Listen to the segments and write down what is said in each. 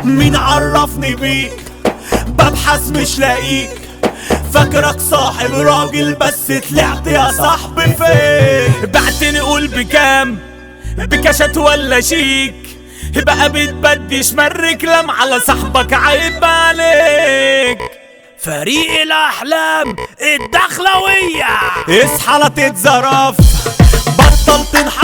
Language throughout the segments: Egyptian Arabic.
مين عرفني بيك ببحث مش لاقيك فاكرك صاحب راجل بس طلعت يا صاحبي فين بعتني قول بكام بكشت ولا شيك بقى بتبدش مرك لم على صاحبك عيب عليك فريق الاحلام الدخلويه اصحى لا تتزرف بطل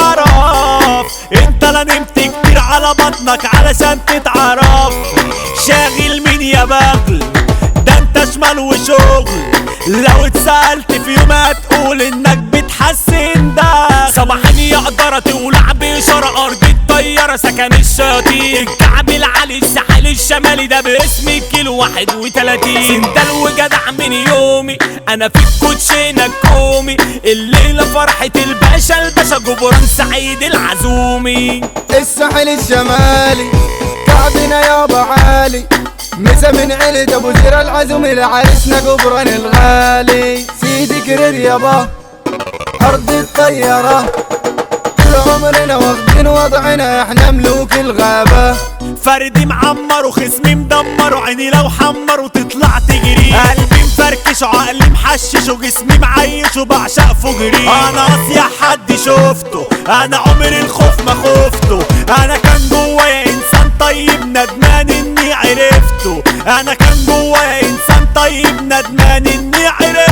تنحرف انت لا نمت كتير على بطنك علشان تتعرف شاغل مين يا بغل ده انت شمال وشغل لو اتسألت في يوم هتقول انك بتحسن ده صباحين يقدر تولع بإشارة أرض الطيارة سكن الشياطين الكعب العالي الساحل الشمالي ده باسم الكيلو واحد وتلاتين سندال وجدع من يومي أنا في الكوتشينة الكومي الليلة فرحة الباشا الباشا جبران سعيد العزومي الساحل الشمالي كعبنا يابا عالي مسا من عيلة ابو زير العزم لعرسنا جبران الغالي سيدي كرير يابا ارض الطيارة طول عمرنا واخدين وضعنا احنا ملوك الغابة فردي معمر وخصمي مدمر وعيني لو حمر وتطلع تجري قلبي مفركش وعقلي محشش وجسمي معيش وبعشق فجري انا اصيح حد شفته انا عمري الخوف ما خفته انا كان جوايا انسان طيب ندمان اني عرفته انا كان جوايا انسان طيب ندمان اني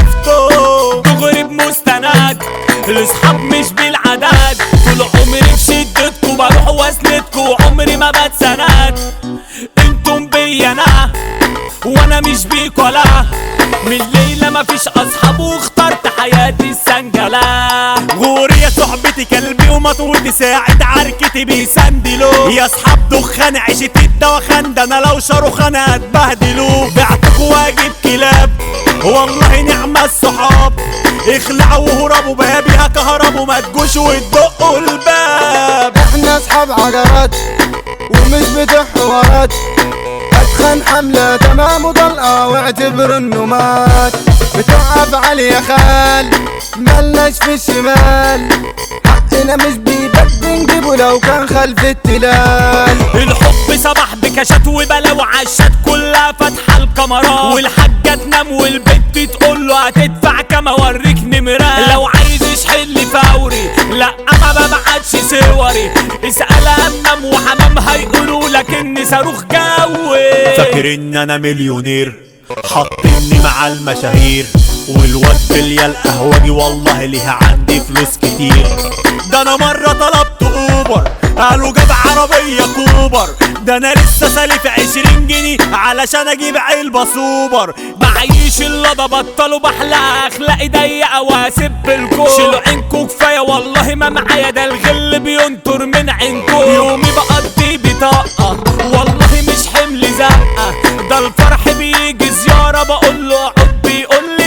عرفته دغري بمستند الاصحاب مش بالعدد طول عمري في شدتكوا بروح واسندكوا عمري ما بتسند انتم بيا انا وانا مش بيك ولا من ليلة مفيش اصحاب واخترت حياتي السنجلة غوري يا صحبتي كلبي ومطوتي ساعة عركتي بيسندلو يا اصحاب دخان عيشة الدوخان ده انا لو شاروخان هتبهدلو بعتكوا واجيب كلاب والله نعم الصحاب اخلعوا وهربوا بابي هكهربوا ما تجوش وتدقوا الباب احنا اصحاب عجرات ومش بتوع حوارات اتخن حملة تمام وطلقة واعتبر انه مات بتوع افعال يا خال ملناش في الشمال حقنا مش بيبد نجيبه لو كان خلف التلال الحب صباح بكشات وبلا وعشات كلها فاتحة الكاميرات والحاجة تنام والبت تقول له هتدفع كام اوريك نمرة لو عايز يشحل فوري لا ما ببعتش صوري اسأل همام وحمام هيقولوا لك اني صاروخ جوي فاكر ان انا مليونير حاطيني مع المشاهير والواد بليا القهوجي والله ليها عندي فلوس كتير ده انا مرة طلبت اوبر قالوا جاب عربية كوبر ده انا لسه سالف عشرين جنيه علشان اجيب علبة سوبر بعيش اللضا بطلوا بحلى اخلاقي ضيقه واسب الكون شيلوا عينكوا كفايه والله ما معايا ده الغل بينطر من عينكوا يومي بقضي بطاقه والله مش حمل زقه ده الفرح بيجي زياره بقول له اقعد بيقول لي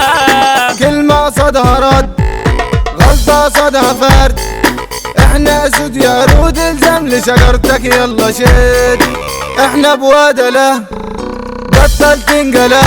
لا كلمة قصدها رد غلطة قصدها فرد احنا اسود يا رود الزم لشجرتك يلا شد احنا بوادلة بطل تنقلة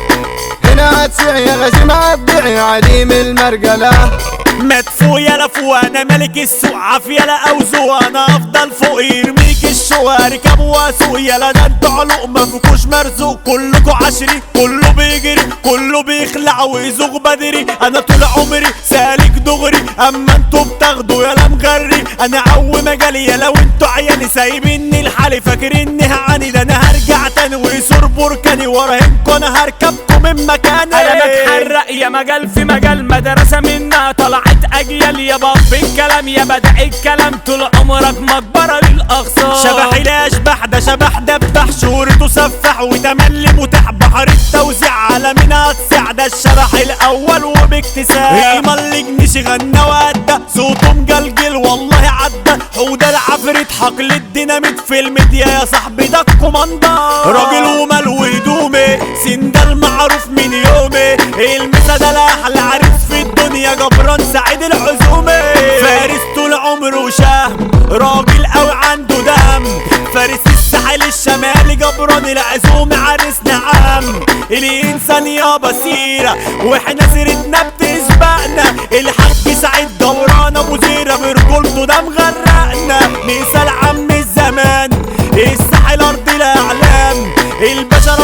هنا هتسيع يا غشيم عبيعي عليم المرقلة مدفوع يا لفو انا ملك السوق عافية لا اوزو انا افضل فوق يرميك الشو اركب واسوق يلا ده انتوا علوق ما فيكوش مرزوق كلكوا عشري كله بيجري كله بيخلع ويزوغ بدري انا طول عمري سالك دغري اما انتوا بتاخدوا يلا مغري انا عو مجالي يا لو انتوا عيالي سايبيني لحالي فاكريني هعاني ده انا هرجع تاني ويسور بركاني وراهنكوا انا هركبكم من مكاني انا بتحرق يا مجال في مجال مدرسه منها طلعت اجيال يا باب الكلام يا بدع الكلام طول عمرك مقبره للاغصان شبح لا اشبح ده شبح دبح شهورته سفح وتملي متاح بحر التوزيع على مين هتسع ده الشبح الاول وباكتساب ايمان الجنيش غنى وادى صوته مجلجل والله عدى حوده العفريت حقل الديناميت في الميديا يا صاحبي ده الكوماندا راجل ومال وهدومي سندال معروف من يومي المسا ده الاحلى عريس في الدنيا جبران سعيد العزومي فارس طول عمره شهم راجل قوي عنده دم فارس الساحل الشمالي جبران العزومي عريسنا عم الانسان يا بصيرة واحنا سيرتنا بتسبقنا الحاج سعيد دوران ابو زيرة برجولته ده مغرقنا مثال عم الزمان الساحل ارض لا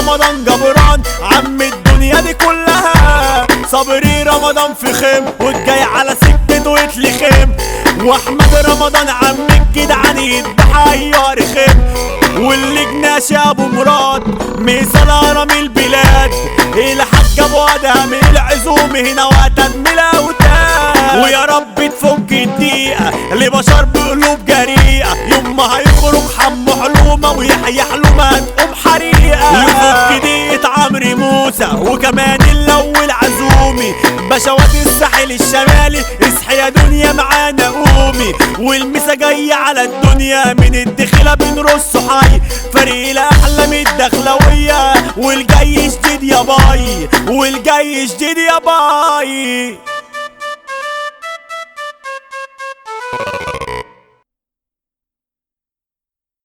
رمضان جبران عم الدنيا دي كلها صبري رمضان في خيم والجاي على سكته يتلي خيم واحمد رمضان عم الجدعان يذبح ايار خيم واللي جناش يا ابو مراد مثال هرم البلاد الحاج ابو ادهم العزوم هنا وقت الاوتاد ويا رب تفك الدقيقه لبشر بقلوب جريئه يوم ما هيخرج حمو حلومه ويحيى حلومه تقوم حريقه يفك دقيقه عمرو موسى وكمان الاول عزومي بشوات الساحل الشمالي اصحي يا دنيا معانا قومي والمسا جاية على الدنيا من الدخلة بنرص حي فريق الاحلام الدخلوية والجاي جديد يا باي والجاي جديد يا باي